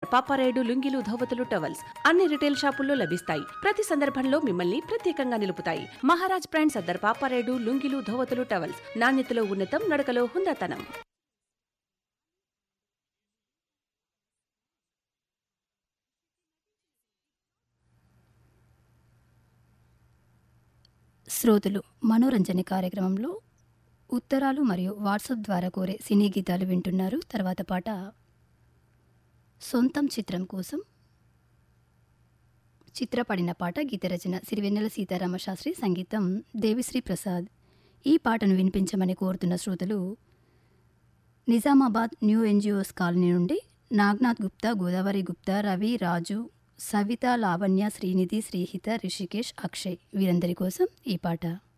పాపారాయుడు లుంగీలు ధోవతులు టవల్స్ అన్ని రిటైల్ షాపుల్లో లభిస్తాయి ప్రతి సందర్భంలో మిమ్మల్ని ప్రత్యేకంగా నిలుపుతాయి మహారాజ్ బ్రాండ్ సర్దార్ పాపారాయుడు లుంగీలు ధోవతులు టవల్స్ నాణ్యతలో ఉన్నతం నడకలో హుందాతనం శ్రోతలు మనోరంజన కార్యక్రమంలో ఉత్తరాలు మరియు వాట్సాప్ ద్వారా కోరే సినీ గీతాలు వింటున్నారు తర్వాత పాట సొంతం చిత్రం కోసం చిత్రపడిన పాట గీత రచన సిరివెన్నెల సీతారామ శాస్త్రి సంగీతం దేవిశ్రీ ప్రసాద్ ఈ పాటను వినిపించమని కోరుతున్న శ్రోతలు నిజామాబాద్ న్యూ ఎన్జిఓస్ కాలనీ నుండి నాగ్నాథ్ గుప్తా గోదావరి గుప్తా రవి రాజు సవిత లావణ్య శ్రీనిధి శ్రీహిత రిషికేష్ అక్షయ్ వీరందరి కోసం ఈ పాట